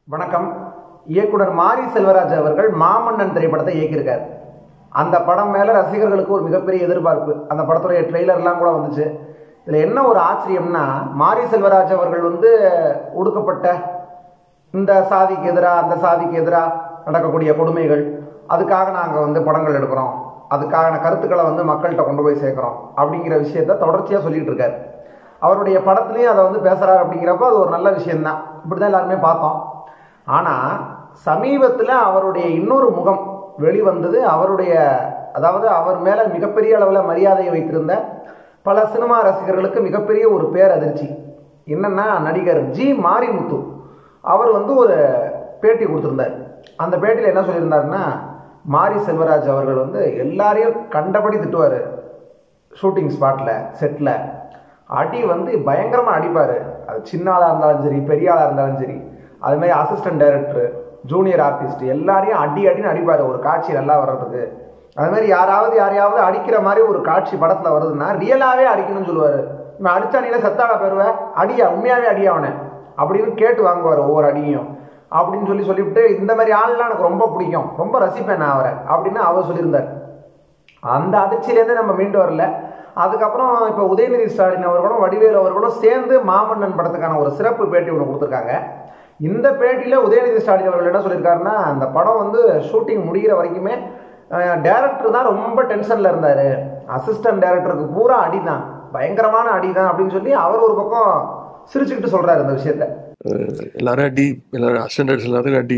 வணக்கம் இயக்குனர் மாரி செல்வராஜ் அவர்கள் மாமன்னன் திரைப்படத்தை இயக்கியிருக்கார் அந்த படம் மேலே ரசிகர்களுக்கு ஒரு மிகப்பெரிய எதிர்பார்ப்பு அந்த படத்துடைய ட்ரெய்லர்லாம் கூட வந்துச்சு இதில் என்ன ஒரு ஆச்சரியம்னா மாரி செல்வராஜ் அவர்கள் வந்து ஒடுக்கப்பட்ட இந்த சாதிக்கு எதிராக அந்த சாதிக்கு எதிராக நடக்கக்கூடிய கொடுமைகள் அதுக்காக நாங்கள் வந்து படங்கள் எடுக்கிறோம் அதுக்கான கருத்துக்களை வந்து மக்கள்கிட்ட கொண்டு போய் சேர்க்குறோம் அப்படிங்கிற விஷயத்த தொடர்ச்சியாக சொல்லிட்டு இருக்காரு அவருடைய படத்துலையும் அதை வந்து பேசுகிறாரு அப்படிங்கிறப்ப அது ஒரு நல்ல விஷயம்தான் இப்படி தான் எல்லாருமே பார்த்தோம் ஆனால் சமீபத்தில் அவருடைய இன்னொரு முகம் வெளிவந்தது அவருடைய அதாவது அவர் மேலே மிகப்பெரிய அளவில் மரியாதையை வைத்திருந்த பல சினிமா ரசிகர்களுக்கு மிகப்பெரிய ஒரு பேரதிர்ச்சி என்னன்னா நடிகர் ஜி மாரிமுத்து அவர் வந்து ஒரு பேட்டி கொடுத்துருந்தார் அந்த பேட்டியில் என்ன சொல்லியிருந்தாருன்னா மாரி செல்வராஜ் அவர்கள் வந்து எல்லாரையும் கண்டபடி திட்டுவார் ஷூட்டிங் ஸ்பாட்டில் செட்டில் அடி வந்து பயங்கரமாக அடிப்பார் அது சின்ன ஆளாக இருந்தாலும் சரி பெரிய ஆளாக இருந்தாலும் சரி அது மாதிரி அசிஸ்டன்ட் டைரக்டர் ஜூனியர் ஆர்டிஸ்ட் எல்லாரையும் அடி அடின்னு அடிப்பார் ஒரு காட்சி நல்லா வர்றதுக்கு அது மாதிரி யாராவது யாரையாவது அடிக்கிற மாதிரி ஒரு காட்சி படத்தில் வருதுன்னா ரியலாகவே அடிக்கணும்னு சொல்லுவார் இவன் அடிச்சா நீல செத்தாடா பெறுவேன் அடியா உண்மையாகவே அடியா அவனை அப்படின்னு கேட்டு வாங்குவார் ஒவ்வொரு அடியும் அப்படின்னு சொல்லி சொல்லிவிட்டு இந்த மாதிரி ஆள்லாம் எனக்கு ரொம்ப பிடிக்கும் ரொம்ப ரசிப்பேன் நான் அவரை அப்படின்னு அவர் சொல்லியிருந்தார் அந்த அதிர்ச்சியிலேருந்து நம்ம மீண்டு வரல அதுக்கப்புறம் இப்போ உதயநிதி ஸ்டாலின் அவர்களும் வடிவேலு அவர்களும் சேர்ந்து மாமன்னன் படத்துக்கான ஒரு சிறப்பு பேட்டி ஒன்று கொடுத்துருக்காங்க இந்த பேட்டியில் உதயநிதி ஸ்டாலின் அவர்கள் என்ன சொல்லியிருக்காருன்னா அந்த படம் வந்து ஷூட்டிங் முடிகிற வரைக்குமே டேரக்டர் தான் ரொம்ப டென்ஷனில் இருந்தார் அசிஸ்டன்ட் டேரக்டருக்கு பூரா அடி தான் பயங்கரமான அடி தான் அப்படின்னு சொல்லி அவர் ஒரு பக்கம் சிரிச்சுக்கிட்டு சொல்கிறாரு இந்த விஷயத்த எல்லாரும் அடி எல்லாரும் அசிஸ்டன்ட் எல்லாரும் அடி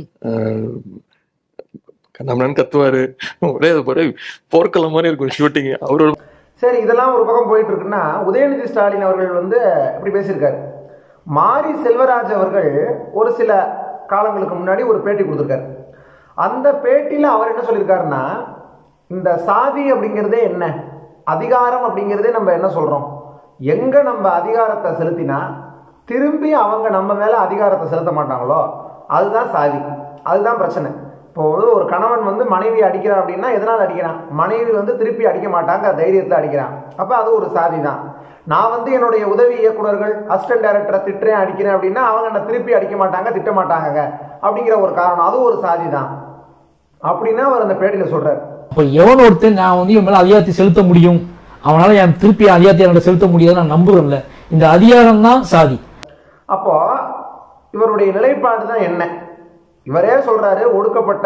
கண்ணாமண்ணு கத்துவாரு ஒரே ஒரே போர்க்களம் மாதிரி இருக்கும் ஷூட்டிங் அவரோட சரி இதெல்லாம் ஒரு பக்கம் போயிட்டு இருக்குன்னா உதயநிதி ஸ்டாலின் அவர்கள் வந்து இப்படி பேசியிருக்காரு மாரி செல்வராஜ் அவர்கள் ஒரு சில காலங்களுக்கு முன்னாடி ஒரு பேட்டி கொடுத்துருக்காரு அந்த பேட்டியில் அவர் என்ன சொல்லியிருக்காருன்னா இந்த சாதி அப்படிங்கிறதே என்ன அதிகாரம் அப்படிங்கிறதே நம்ம என்ன சொல்கிறோம் எங்கே நம்ம அதிகாரத்தை செலுத்தினா திரும்பி அவங்க நம்ம மேலே அதிகாரத்தை செலுத்த மாட்டாங்களோ அதுதான் சாதி அதுதான் பிரச்சனை இப்போ வந்து ஒரு கணவன் வந்து மனைவி அடிக்கிறான் அப்படின்னா எதனால் அடிக்கிறான் மனைவி வந்து திருப்பி அடிக்க மாட்டாங்க தைரியத்தில் அடிக்கிறான் அப்போ அது ஒரு சாதி தான் நான் வந்து என்னுடைய உதவி இயக்குனர்கள் அசிஸ்டன்ட் டைரக்டரை திட்டுறேன் அடிக்கிறேன் அப்படின்னா அவங்க என்னை திருப்பி அடிக்க மாட்டாங்க திட்ட மாட்டாங்க அப்படிங்கிற ஒரு காரணம் அது ஒரு சாதி தான் அப்படின்னா அவர் அந்த பேட்டியில் சொல்றாரு அப்போ எவன் ஒருத்தன் நான் வந்து இவன் மேல அதிகாரத்தை செலுத்த முடியும் அவனால என் திருப்பி அதிகாரத்தை என்னோட செலுத்த முடியாது நான் நம்புறேன்ல இந்த அதிகாரம் தான் சாதி அப்போ இவருடைய நிலைப்பாடு தான் என்ன இவரே சொல்றாரு ஒடுக்கப்பட்ட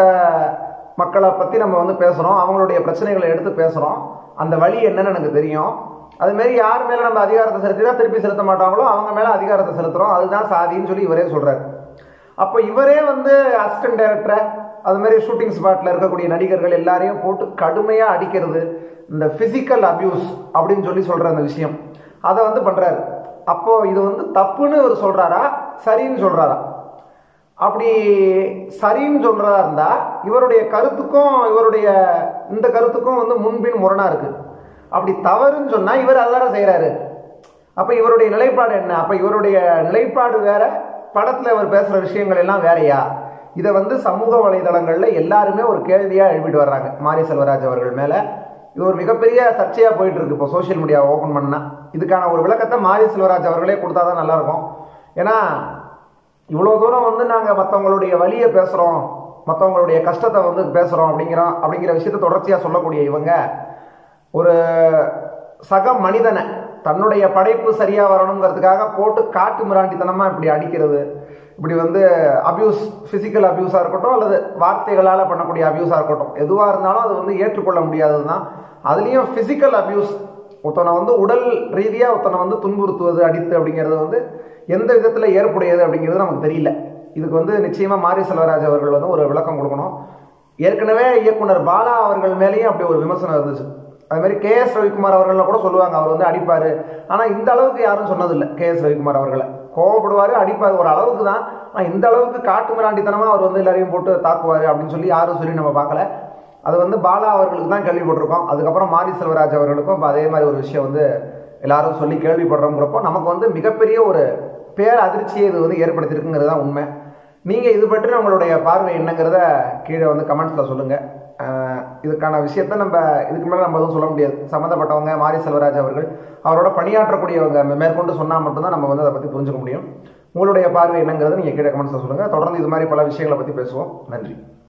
மக்களை பத்தி நம்ம வந்து பேசுறோம் அவங்களுடைய பிரச்சனைகளை எடுத்து பேசுறோம் அந்த வழி என்னன்னு எனக்கு தெரியும் அது மாதிரி யார் மேல நம்ம அதிகாரத்தை செலுத்தினா திருப்பி செலுத்த மாட்டாங்களோ அவங்க மேல அதிகாரத்தை செலுத்துறோம் அதுதான் சாதின்னு சொல்லி இவரே சொல்றாரு அப்போ இவரே வந்து அசிஸ்டன்ட் டைரக்டரை அது மாதிரி ஷூட்டிங் ஸ்பாட்டில் இருக்கக்கூடிய நடிகர்கள் எல்லாரையும் போட்டு கடுமையாக அடிக்கிறது இந்த ஃபிசிக்கல் அபியூஸ் அப்படின்னு சொல்லி சொல்கிற அந்த விஷயம் அதை வந்து பண்ணுறாரு அப்போது இது வந்து தப்புன்னு இவர் சொல்கிறாரா சரின்னு சொல்கிறாரா அப்படி சரின்னு சொல்கிறதா இருந்தால் இவருடைய கருத்துக்கும் இவருடைய இந்த கருத்துக்கும் வந்து முன்பின் முரணாக இருக்குது அப்படி தவறுன்னு சொன்னால் இவர் அதான செய்கிறாரு அப்போ இவருடைய நிலைப்பாடு என்ன அப்போ இவருடைய நிலைப்பாடு வேற படத்தில் இவர் பேசுகிற விஷயங்கள் எல்லாம் வேறையா இதை வந்து சமூக வலைதளங்களில் எல்லாருமே ஒரு கேள்வியாக எழுப்பிட்டு வர்றாங்க மாரி செல்வராஜ் அவர்கள் மேலே இது ஒரு மிகப்பெரிய சர்ச்சையாக போயிட்டு இருக்கு இப்போ சோஷியல் மீடியாவை ஓப்பன் பண்ணா இதுக்கான ஒரு விளக்கத்தை மாரி செல்வராஜ் அவர்களே கொடுத்தா தான் நல்லாயிருக்கும் ஏன்னா இவ்வளோ தூரம் வந்து நாங்கள் மற்றவங்களுடைய வழியை பேசுகிறோம் மற்றவங்களுடைய கஷ்டத்தை வந்து பேசுகிறோம் அப்படிங்கிறோம் அப்படிங்கிற விஷயத்தை தொடர்ச்சியாக சொல்லக்கூடிய இவங்க ஒரு சக மனிதனை தன்னுடைய படைப்பு சரியாக வரணுங்கிறதுக்காக போட்டு காட்டு மிராண்டித்தனமாக இப்படி அடிக்கிறது இப்படி வந்து அபியூஸ் ஃபிசிக்கல் அபியூஸாக இருக்கட்டும் அல்லது வார்த்தைகளால் பண்ணக்கூடிய அபியூஸாக இருக்கட்டும் எதுவாக இருந்தாலும் அது வந்து ஏற்றுக்கொள்ள முடியாதது தான் அதுலேயும் ஃபிசிக்கல் அபியூஸ் ஒருத்தனை வந்து உடல் ரீதியாக ஒருத்தனை வந்து துன்புறுத்துவது அடித்து அப்படிங்கிறது வந்து எந்த விதத்தில் ஏற்புடையது அப்படிங்கிறது நமக்கு தெரியல இதுக்கு வந்து நிச்சயமாக மாரி செல்வராஜ் அவர்கள் வந்து ஒரு விளக்கம் கொடுக்கணும் ஏற்கனவே இயக்குனர் பாலா அவர்கள் மேலேயும் அப்படி ஒரு விமர்சனம் இருந்துச்சு அது மாதிரி கே எஸ் ரவிக்குமார் அவர்களை கூட சொல்லுவாங்க அவர் வந்து அடிப்பார் ஆனால் இந்த அளவுக்கு யாரும் சொன்னதில்லை கே எஸ் ரவிக்குமார் அவர்களை கோவப்படுவார் அடிப்பார் ஒரு அளவுக்கு தான் ஆனால் இந்த அளவுக்கு காட்டு மிராண்டித்தனமாக அவர் வந்து எல்லாரையும் போட்டு தாக்குவார் அப்படின்னு சொல்லி யாரும் சொல்லி நம்ம பார்க்கல அது வந்து பாலா அவர்களுக்கு தான் கேள்விப்பட்டிருக்கோம் அதுக்கப்புறம் மாரி செல்வராஜ் அவர்களுக்கும் இப்போ அதே மாதிரி ஒரு விஷயம் வந்து எல்லாரும் சொல்லி கேள்விப்படுறோங்கிறப்போ நமக்கு வந்து மிகப்பெரிய ஒரு பேர் அதிர்ச்சியை இது வந்து ஏற்படுத்தியிருக்குங்கிறது தான் உண்மை நீங்கள் இது பற்றி உங்களுடைய பார்வை என்னங்கிறத கீழே வந்து கமெண்ட்ஸில் சொல்லுங்கள் இதுக்கான விஷயத்த நம்ம இதுக்கு மேலே நம்ம எதுவும் சொல்ல முடியாது சம்மந்தப்பட்டவங்க மாரி செல்வராஜ் அவர்கள் அவரோட பணியாற்றக்கூடியவங்க மேற்கொண்டு சொன்னால் மட்டும்தான் நம்ம வந்து அதை பற்றி புரிஞ்சுக்க முடியும் உங்களுடைய பார்வை என்னங்கிறத நீங்கள் கீழே கமெண்ட்ஸில் சொல்லுங்கள் தொடர்ந்து இது மாதிரி பல விஷயங்களை பற்றி பேசுவோம் நன்றி